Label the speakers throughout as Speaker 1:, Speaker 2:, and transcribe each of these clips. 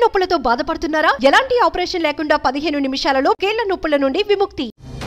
Speaker 1: నొప్పులతో బాధపడుతున్నారా ఎలాంటి ఆపరేషన్ లేకుండా పదిహేను నిమిషాలలో కీళ్ల నొప్పుల నుండి విముక్తి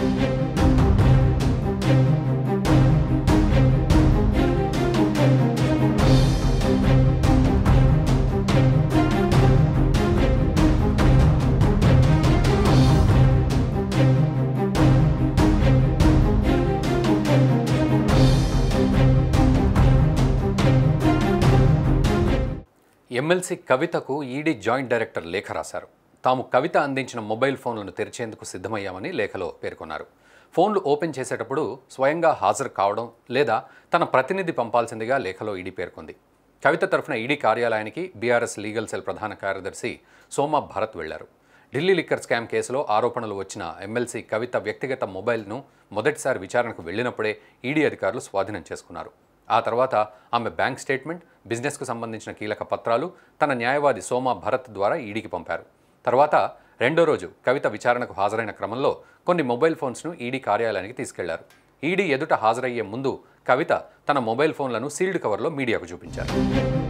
Speaker 2: ఎమ్మెల్సీ కవితకు ఈడీ జాయింట్ డైరెక్టర్ లేఖ రాశారు తాము కవిత అందించిన మొబైల్ ఫోన్లను తెరిచేందుకు సిద్ధమయ్యామని లేఖలో పేర్కొన్నారు ఫోన్లు ఓపెన్ చేసేటప్పుడు స్వయంగా హాజరు కావడం లేదా తన ప్రతినిధి పంపాల్సిందిగా లేఖలో ఈడీ పేర్కొంది కవిత తరఫున ఈడీ కార్యాలయానికి బీఆర్ఎస్ లీగల్ సెల్ ప్రధాన కార్యదర్శి సోమా భరత్ వెళ్లారు ఢిల్లీ లిక్కర్ స్కామ్ కేసులో ఆరోపణలు వచ్చిన ఎమ్మెల్సీ కవిత వ్యక్తిగత మొబైల్ను మొదటిసారి విచారణకు వెళ్లినప్పుడే ఈడీ అధికారులు స్వాధీనం చేసుకున్నారు ఆ తర్వాత ఆమె బ్యాంక్ స్టేట్మెంట్ బిజినెస్కు సంబంధించిన కీలక పత్రాలు తన న్యాయవాది సోమా భరత్ ద్వారా ఈడీకి పంపారు తర్వాత రెండో రోజు కవిత విచారణకు హాజరైన క్రమంలో కొన్ని మొబైల్ ఫోన్స్ను ఈడీ కార్యాలయానికి తీసుకెళ్లారు ఈడీ ఎదుట హాజరయ్యే ముందు కవిత తన మొబైల్ ఫోన్లను సీల్డ్ కవర్లో మీడియాకు చూపించారు